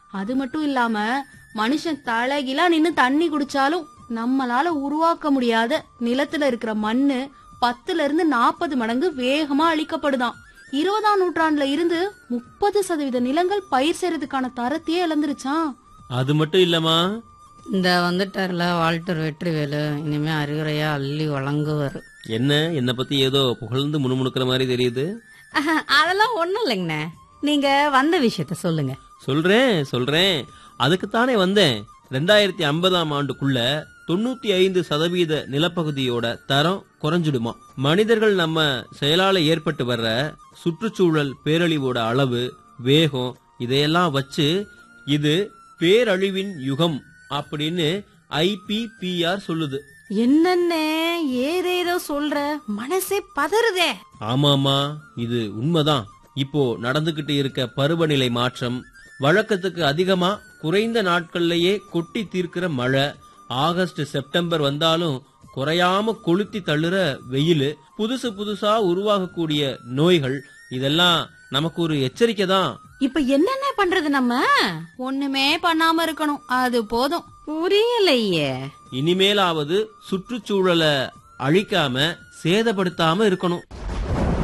அது மட்டும் இல்லாம மனுஷன் தலைகிலா நின்னு தண்ணி குடிச்சாலும் நம்மளால உருவாக்க முடியாத நிலத்துல இருக்கிற மண்ணு பத்துல இருந்து நாற்பது மடங்கு வேகமா அழிக்கப்படுதாம் இருபதாம் நூற்றாண்டுல இருந்து முப்பது சதவீத நிலங்கள் பயிர் செய்யறதுக்கான தரத்தையே இழந்துருச்சாம் அது மட்டும் இல்லம்மா இந்த வந்துட்டார்ல வால்டர் வெற்றிவேலு இனிமே அறிவுரையா அள்ளி வழங்குவார் என்ன என்னை பத்தி ஏதோ புகழ்ந்து முணுமுணுக்கிற மாதிரி தெரியுது அதெல்லாம் ஒண்ணும் இல்லைங்கண்ணே நீங்க வந்த விஷயத்த சொல்லுங்க சொல்றேன் சொல்றேன் அதுக்குத்தானே வந்தேன் ரெண்டாயிரத்தி ஐம்பதாம் ஆண்டுக்குள்ள தொண்ணூத்தி ஐந்து சதவீத நிலப்பகுதியோட தரம் குறைஞ்சிடுமா மனிதர்கள் நம்ம செயலால ஏற்பட்டு வர்ற சுற்றுச்சூழல் பேரழிவோட அளவு வேகம் இதையெல்லாம் வச்சு இது பேரழிவின் யுகம் அப்படின்னு ஐபிபிஆர் சொல்லுது என்னண்ணே ஏதேதோ சொல்ற மனசே பதறுதே ஆமாமா இது உண்மைதான் இப்போ நடந்துகிட்டு இருக்க பருவநிலை மாற்றம் வழக்கத்துக்கு அதிகமா குறைந்த நாட்கள்லயே கொட்டி தீர்க்கிற மழை ஆகஸ்ட் செப்டம்பர் வந்தாலும் குறையாம கொளுத்தி தள்ளுற வெயில் புதுசு புதுசா உருவாகக்கூடிய நோய்கள் இதெல்லாம் நமக்கு ஒரு எச்சரிக்கை தான் இப்ப என்னென்ன பண்றது நம்ம ஒண்ணுமே பண்ணாம இருக்கணும் அது போதும் புரியலையே இனிமேலாவது சுற்றுச்சூழலை அழிக்காம சேதப்படுத்தாம இருக்கணும்